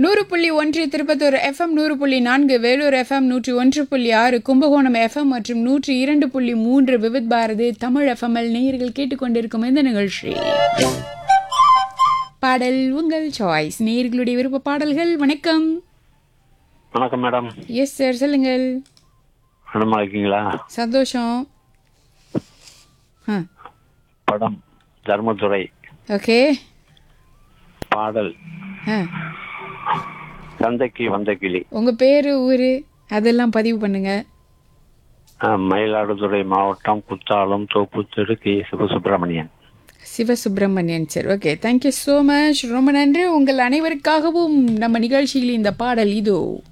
நூறு புள்ளி ஒன்று திருப்பத்தூர் எஃப்எம் நூறு புள்ளி நான்கு வேலூர் எஃப்எம் நூற்றி ஒன்று புள்ளி ஆறு கும்பகோணம் எஃப்எம் மற்றும் நூற்றி இரண்டு புள்ளி மூன்று விவித் பாரதி தமிழ் எஃப்எம்எல் நேயர்கள் கேட்டுக்கொண்டிருக்கும் இந்த நிகழ்ச்சி பாடல் உங்கள் சாய்ஸ் நேயர்களுடைய விருப்ப பாடல்கள் வணக்கம் வணக்கம் மேடம் எஸ் சார் சொல்லுங்கள் நலமா இருக்கீங்களா சந்தோஷம் ஆ படம் தர்மதுரை ஓகே பாடல் ஆ சந்தைக்கு வந்த கிளி உங்கள் பேர் ஊர் அதெல்லாம் பதிவு பண்ணுங்க ஆ, மயிலாடுதுறை மாவட்டம் Kuthalam Thopputheru K Sivasubramanian Sivasubramanian sir okay thank you so much ரொம்ப நன்றி உங்கள் அனைவருக்காகவும் நம்ம நிகழ்ச்சியில் இந்த பாடல் இதோ